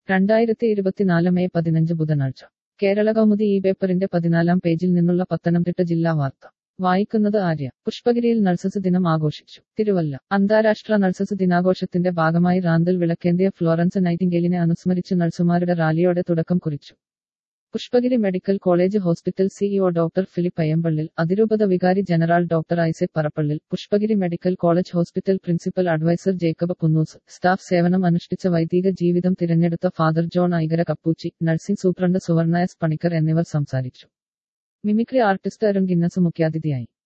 രണ്ടായിരത്തി ഇരുപത്തിനാല് മെയ് പതിനഞ്ച് ബുധനാഴ്ച കേരള കൗമുദി ഈ പേപ്പറിന്റെ പതിനാലാം പേജിൽ നിന്നുള്ള പത്തനംതിട്ട ജില്ലാ വാർത്ത വായിക്കുന്നത് ആര്യ പുഷ്പഗിരിയിൽ നഴ്സസ് ദിനം ആഘോഷിച്ചു തിരുവല്ല അന്താരാഷ്ട്ര നഴ്സസ് ദിനാഘോഷത്തിന്റെ ഭാഗമായി റാന്തൽ വിളക്കേന്തിയ ഫ്ലോറൻസ് നൈറ്റിംഗേലിനെ അനുസ്മരിച്ച് നഴ്സുമാരുടെ റാലിയോടെ തുടക്കം കുറിച്ചു Pushpagiri medical college hospital CEO doctor Philip Ayyampallil അതിരൂപത വികാരി general doctor Isaac Parappallil Pushpagiri medical college hospital principal adviser Jacob Punnoose staff സേവനം അനുഷ്ഠിച്ച വൈദിക ജീവിതം തിരഞ്ഞെടുത്ത ഫാദർ ജോൺ ഐഗര കപ്പൂച്ചി nursing superintendent Suvarna S Panicker എന്നിവർ സംസാരിച്ചു മിമിക്രി ആർട്ടിസ്റ്റ് അരുൺ ഗിന്നസ് മുഖ്യാതിഥിയായി